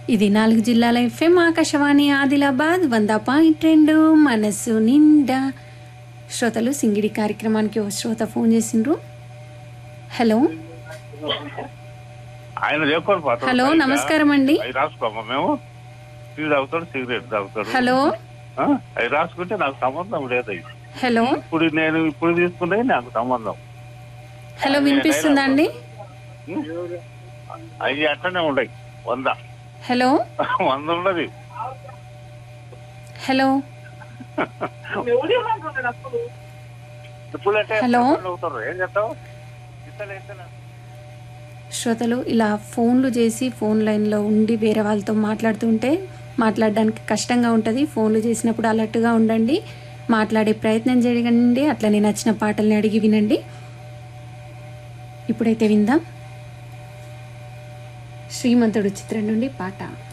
ఇది నాలుగు జిల్లాల ఎఫ్ఎం ఆకాశవాణి ఆదిలాబాద్ వంద పాయింట్ రెండు మనస్సు నిండా శ్రోతలు సింగిడి కార్యక్రమానికి ఓ శ్రోత ఫోన్ చేసిండ్రు హలో ఆయన లేకొని పోతాడు హలో పైగా. నమస్కారం అండి అవి రాసుకోమా మేము టీ తాగుతాడు సిగరెట్ తాగుతాడు హలో ఆ? అవి రాసుకుంటే నాకు సంబంధం లేదు అవి. హలో ఇప్పుడు నేను ఇప్పుడు తీసుకున్నది నాకు సంబంధం హలో వినిపిస్తుందా అండి అవి అట్లనే ఉండయి వంద హలో వంద ఉండదు హలో ఇప్పుడు అంటే హలో? అవుతారు ఏం చెప్తావు ఇస్తలే ఇస్తలే శ్రోతలు ఇలా ఫోన్లు చేసి ఫోన్ లైన్లో ఉండి వేరే వాళ్ళతో మాట్లాడుతుంటే మాట్లాడడానికి కష్టంగా ఉంటుంది ఫోన్లు చేసినప్పుడు అలర్ట్గా ఉండండి మాట్లాడే ప్రయత్నం చేయండి అట్లనే నచ్చిన పాటల్ని అడిగి వినండి ఇప్పుడైతే విందాం శ్రీమంతుడు చిత్రం నుండి పాట